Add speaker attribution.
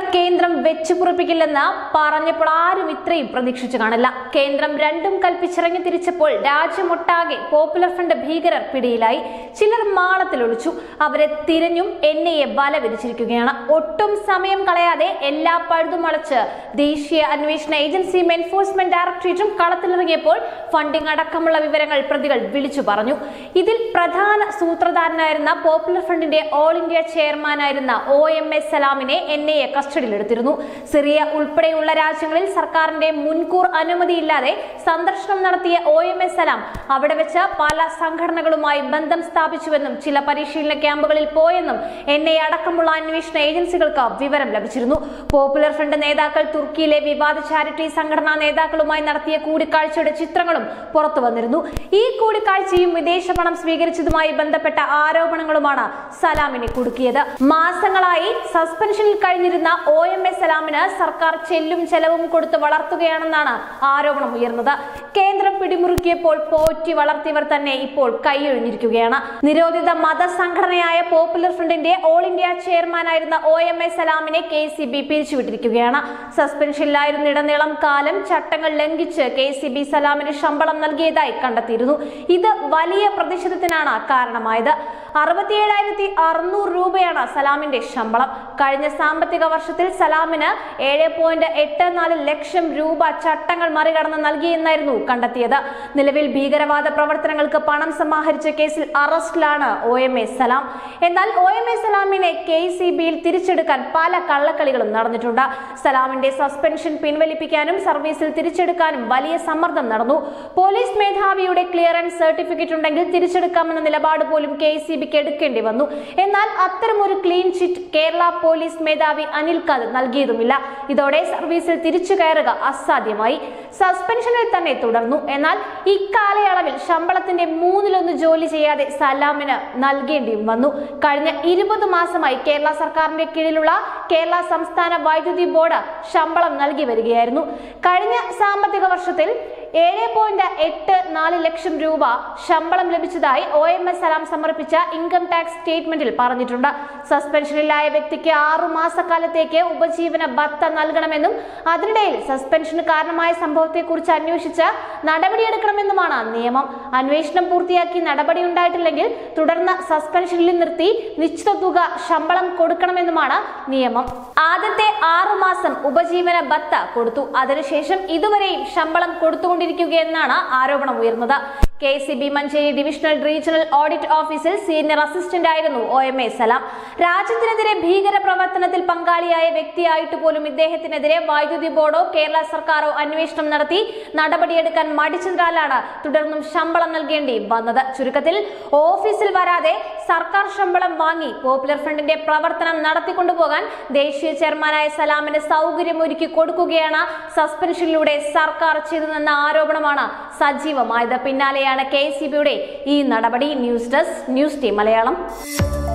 Speaker 1: കേന്ദ്രം വെച്ചുപുറപ്പിക്കില്ലെന്ന് പറഞ്ഞപ്പോൾ ആരും ഇത്രയും പ്രതീക്ഷിച്ചു കാണില്ല കേന്ദ്രം രണ്ടും കൽപ്പിച്ചിറങ്ങി തിരിച്ചപ്പോൾ രാജ്യമൊട്ടാകെ പോപ്പുലർ ഫ്രണ്ട് ഭീകരർ പിടിയിലായി ചിലർ മാളത്തിലൊളിച്ചു അവരെ തിരഞ്ഞും എൻ ഐ എ ബല വിരിച്ചിരിക്കുകയാണ് ഒട്ടും സമയം കളയാതെ എല്ലാ പഴുതും അളച്ച് ദേശീയ അന്വേഷണ ഏജൻസിയും എൻഫോഴ്സ്മെന്റ് ഡയറക്ടറേറ്റും കളത്തിലിറങ്ങിയപ്പോൾ ഫണ്ടിംഗ് അടക്കമുള്ള വിവരങ്ങൾ പ്രതികൾ വിളിച്ചു പറഞ്ഞു ഇതിൽ പ്രധാന സൂത്രധാരനായിരുന്ന പോപ്പുലർ ഫ്രണ്ടിന്റെ ഓൾ ഇന്ത്യ ചെയർമാനായിരുന്ന ഒ എം എസ് സലാമിനെ എൻ ഐ എ കസ്റ്റഡിയിലെടുത്തിരുന്നു സിറിയ ഉൾപ്പെടെയുള്ള രാജ്യങ്ങളിൽ സർക്കാരിന്റെ മുൻകൂർ അനുമതിയില്ലാതെ സന്ദർശനം നടത്തിയ ഒ എം എസ് സലാം അവിടെ വെച്ച് പല സംഘടനകളുമായി ബന്ധം സ്ഥാപിച്ചുവെന്നും ചില പരിശീലന ക്യാമ്പുകളിൽ പോയെന്നും എൻ ഐ അടക്കമുള്ള അന്വേഷണ ഏജൻസികൾക്ക് വിവരം ലഭിച്ചിരുന്നു പോപ്പുലർ ഫ്രണ്ട് നേതാക്കൾ തുർക്കിയിലെ വിവാദ ചാരിറ്റി സംഘടനാ നേതാക്കളുമായി നടത്തിയ കൂടിക്കാഴ്ചയുടെ ചിത്രങ്ങളും പുറത്തു വന്നിരുന്നു ഈ കൂടിക്കാഴ്ചയും വിദേശ പണം സ്വീകരിച്ചതുമായി ബന്ധപ്പെട്ട ആരോപണങ്ങളുമാണ് സലാമിനെ കുടുക്കിയത് മാസങ്ങളായി സസ്പെൻഷനിൽ കഴിഞ്ഞിരുന്ന ഒ എം എസ് സലാമിന് സർക്കാർ ചെല്ലും ചെലവും കൊടുത്ത് വളർത്തുകയാണെന്നാണ് ആരോപണം ഉയർന്നത് കേന്ദ്രം പിടിമുറുക്കിയപ്പോൾ പോറ്റി വളർത്തിയവർ തന്നെ ഇപ്പോൾ കൈയൊഴിഞ്ഞിരിക്കുകയാണ് നിരോധിത മതസംഘടനയായ പോപ്പുലർ ഫ്രണ്ടിന്റെ ഓൾ ഇന്ത്യ ചെയർമാനായിരുന്ന ഒ എം എസ് സലാമിനെ കെ സി ബി പിരിച്ചുവിട്ടിരിക്കുകയാണ് സസ്പെൻഷനിലായിരുന്നിടനീളം കാലം ചട്ടങ്ങൾ ലംഘിച്ച് കെ സി ബി സലാമിന് ശമ്പളം നൽകിയതായി കണ്ടെത്തിയിരുന്നു ഇത് വലിയ പ്രതിഷേധത്തിനാണ് കാരണമായത് അറുപത്തിയേഴായിരത്തി അറുന്നൂറ് രൂപയാണ് സലാമിന്റെ ശമ്പളം കഴിഞ്ഞ സാമ്പത്തിക വർഷത്തിൽ സലാമിന് ഏഴ് പോയിന്റ് എട്ട് നാല് ലക്ഷം രൂപ ചട്ടങ്ങൾ മറികടന്ന് നൽകിയെന്നായിരുന്നു കണ്ടെത്തിയത് നിലവിൽ ഭീകരവാദ പ്രവർത്തനങ്ങൾക്ക് പണം സമാഹരിച്ച കേസിൽ അറസ്റ്റിലാണ് ഒ എം എ സലാം എന്നാൽ ഒ എം എ സലാമിനെ കെ സി ബിയിൽ തിരിച്ചെടുക്കാൻ പല കള്ളക്കളികളും നടന്നിട്ടുണ്ട് സലാമിന്റെ സസ്പെൻഷൻ പിൻവലിപ്പിക്കാനും സർവീസിൽ തിരിച്ചെടുക്കാനും വലിയ സമ്മർദ്ദം നടന്നു പോലീസ് മേധാവിയുടെ ക്ലിയറൻസ് സർട്ടിഫിക്കറ്റ് ഉണ്ടെങ്കിൽ തിരിച്ചെടുക്കാമെന്ന നിലപാട് പോലും കെ സി ബിക്ക് എടുക്കേണ്ടി വന്നു എന്നാൽ അത്തരമൊരു ക്ലീൻ ചിറ്റ് കേരള പോലീസ് മേധാവി അനിൽ കത് നൽകിയതുമില്ല ഇതോടെ സർവീസിൽ തിരിച്ചു കയറുക അസാധ്യമായി സസ്പെൻഷനിൽ തന്നെ തുടർന്നു എന്നാൽ ഇക്കാലയളവിൽ ശമ്പളത്തിന്റെ മൂന്നിലൊന്ന് ജോലി ചെയ്യാതെ സലാമിന് നൽകേണ്ടിയും വന്നു കഴിഞ്ഞ ഇരുപത് മാസമായി കേരള സർക്കാരിന്റെ കീഴിലുള്ള കേരള സംസ്ഥാന വൈദ്യുതി ബോർഡ് ശമ്പളം നൽകി വരികയായിരുന്നു കഴിഞ്ഞ സാമ്പത്തിക വർഷത്തിൽ ഏഴ് പോയിന്റ് എട്ട് നാല് ലക്ഷം രൂപ ശമ്പളം ലഭിച്ചതായി ഒ എം എസ് സലാം സമർപ്പിച്ച ഇൻകം ടാക്സ് സ്റ്റേറ്റ്മെന്റിൽ പറഞ്ഞിട്ടുണ്ട് സസ്പെൻഷനിലായ വ്യക്തിക്ക് ആറു മാസക്കാലത്തേക്ക് ഉപജീവന ഭത്ത നൽകണമെന്നും അതിനിടയിൽ സസ്പെൻഷന് കാരണമായ സംഭവത്തെക്കുറിച്ച് അന്വേഷിച്ച് നടപടിയെടുക്കണമെന്നുമാണ് നിയമം അന്വേഷണം പൂർത്തിയാക്കി നടപടി ഉണ്ടായിട്ടില്ലെങ്കിൽ തുടർന്ന് സസ്പെൻഷനിൽ നിർത്തി നിശ്ചിത തുക ശമ്പളം കൊടുക്കണമെന്നുമാണ് നിയമം ആദ്യത്തെ ആറു മാസം ഉപജീവന ഭത്ത കൊടുത്തു അതിനുശേഷം ഇതുവരെയും ശമ്പളം കൊടുത്തുകൊണ്ടിരിക്കുകയെന്നാണ് ആരോപണം ഉയർന്നത് K C B Manjeri divisional regional audit ഓഫീസിൽ സീനിയർ അസിസ്റ്റന്റ് ആയിരുന്നു ഒ എം എ സലാം രാജ്യത്തിനെതിരെ ഭീകര പ്രവർത്തനത്തിൽ പങ്കാളിയായ വ്യക്തിയായിട്ട് പോലും ഇദ്ദേഹത്തിനെതിരെ വൈദ്യുതി ബോർഡോ കേരള സർക്കാരോ അന്വേഷണം നടത്തി നടപടിയെടുക്കാൻ മടിച്ചതിനാലാണ് തുടർന്നും ശമ്പളം നൽകേണ്ടി വന്നത് ചുരുക്കത്തിൽ ഓഫീസിൽ വരാതെ സർക്കാർ ശമ്പളം വാങ്ങി പോപ്പുലർ ഫ്രണ്ടിന്റെ പ്രവർത്തനം നടത്തിക്കൊണ്ടുപോകാൻ ദേശീയ ചെയർമാനായ സലാമിന് സൗകര്യമൊരുക്കി കൊടുക്കുകയാണ് സസ്പെൻഷനിലൂടെ സർക്കാർ ചെയ്തതെന്ന ആരോപണമാണ് സജീവമായത് പിന്നാലെയാണ് കെ സി ബിയുടെ ഈ നടപടി news desk news team Malayalam